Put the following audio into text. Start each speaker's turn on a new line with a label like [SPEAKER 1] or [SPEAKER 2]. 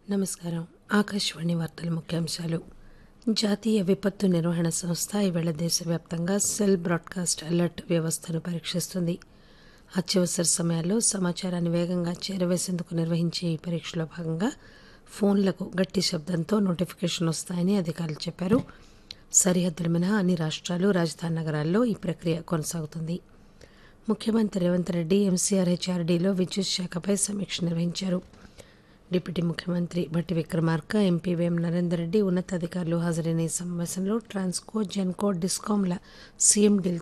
[SPEAKER 1] నమస్కారం ఆకాశవాణి వార్తల ముఖ్యాంశాలు జాతీయ విపత్తు నిర్వహణ సంస్థ ఈవేళ దేశవ్యాప్తంగా సెల్ బ్రాడ్కాస్ట్ అలర్ట్ వ్యవస్థను పరీక్షిస్తుంది అత్యవసర సమయాల్లో సమాచారాన్ని వేగంగా చేరవేసేందుకు నిర్వహించే ఈ పరీక్షలో భాగంగా ఫోన్లకు గట్టి శబ్దంతో నోటిఫికేషన్ వస్తాయని అధికారులు చెప్పారు సరిహద్దుల మినహా అన్ని రాష్ట్రాలు రాజధాని నగరాల్లో ఈ ప్రక్రియ కొనసాగుతుంది ముఖ్యమంత్రి రేవంత్ రెడ్డి ఎంసీఆర్హెచ్ఆర్డీలో విద్యుత్ శాఖపై సమీక్ష నిర్వహించారు డిప్యూటీ ముఖ్యమంత్రి భట్టి విక్రమార్క ఎంపీ వేం నరేందర్ రెడ్డి ఉన్నతాధికారులు హాజరైన ఈ సమావేశంలో ట్రాన్స్కో జెన్కో డిస్కాంల సీఎండీలతో